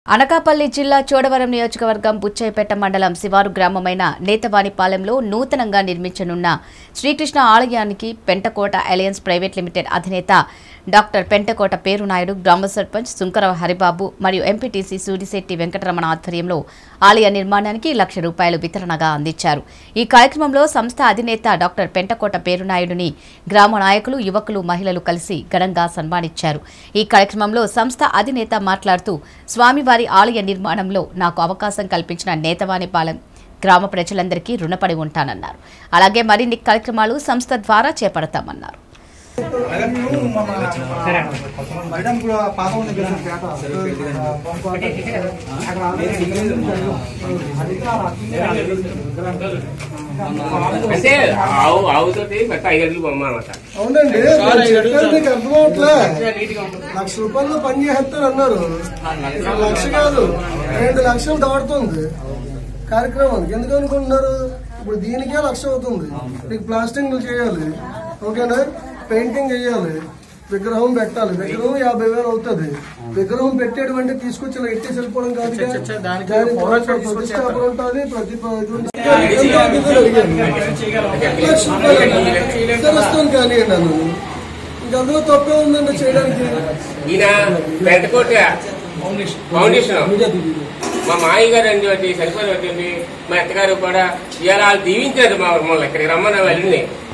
అనకాపల్లి జిల్లా చోడవరం నియోజకవర్గం బుచ్చయ్యపేట మండలం శివారు గ్రామమైన నేతవానిపాలెంలో నూతనంగా నిర్మించనున్న శ్రీకృష్ణ ఆలయానికి పెంటకోట అలయన్స్ ప్రైవేట్ లిమిటెడ్ అధినేత డాక్టర్ పెంటకోట పేరునాయుడు గ్రామ సర్పంచ్ సుంకరవ హరిబాబు మరియు ఎంపీటీసీ సూరిశెట్టి వెంకటరమణ ఆధ్వర్యంలో ఆలయ నిర్మాణానికి లక్ష రూపాయలు వితరణగా అందించారు ఈ కార్యక్రమంలో సంస్థ అధినేత డాక్టర్ పెంటకోట పేరునాయుడుని గ్రామ నాయకులు యువకులు మహిళలు కలిసి ఘనంగా సన్మానించారు ఈ కార్యక్రమంలో సంస్థ అధినేత మాట్లాడుతూ స్వామివారి ఆలయ నిర్మాణంలో నాకు అవకాశం కల్పించిన నేతవానిపాలెం గ్రామ ప్రజలందరికీ రుణపడి ఉంటానన్నారు అలాగే మరిన్ని కార్యక్రమాలు సంస్థ ద్వారా చేపడతామన్నారు మేడం కూడా పాత ఉంది కదా పేట అంటే ఆవు ఆవుతోటి పెద్ద ఐదు గంటలు బొమ్మ అనమాట అవునండి నేను చెప్పేది మీకు అర్థమవట్లే లక్ష రూపాయలు పని చేస్తారు అన్నారు లక్ష కాదు రెండు లక్షలు దాటుతుంది కార్యక్రమానికి ఎందుకు అనుకుంటున్నారు ఇప్పుడు దీనికే లక్ష అవుతుంది మీకు ప్లాస్టింగ్ చేయాలి ఓకేనా పెయింటింగ్ వేయాలి విగ్రహం పెట్టాలి విగ్రహం యాభై వేలు అవుతుంది విగ్రహం పెట్టేటువంటి తీసుకొచ్చి ఇలా ఎట్టి వెళ్ళిపోవడం కాదు కదా. దానికి ప్రతిష్టాపన ఉంటుంది ప్రతి ఇది ఉంటుంది. ఎంత అవుతుందని అడిగాను. లక్ష రూపాయలు తెలుస్తుంది కానీ నన్ను ఇంకా అందులో తప్పే ఉందండి చేయడానికి ఈయన పెంటకోట ఫౌండేషన్ మా మాయ గారు అండి చనిపోయినటువంటి మా అత్తగారు కూడా ఇవాళ వాళ్ళు దీవించారు మా మమ్మల్ని ఇక్కడికి రమ్మని వెళ్ళింది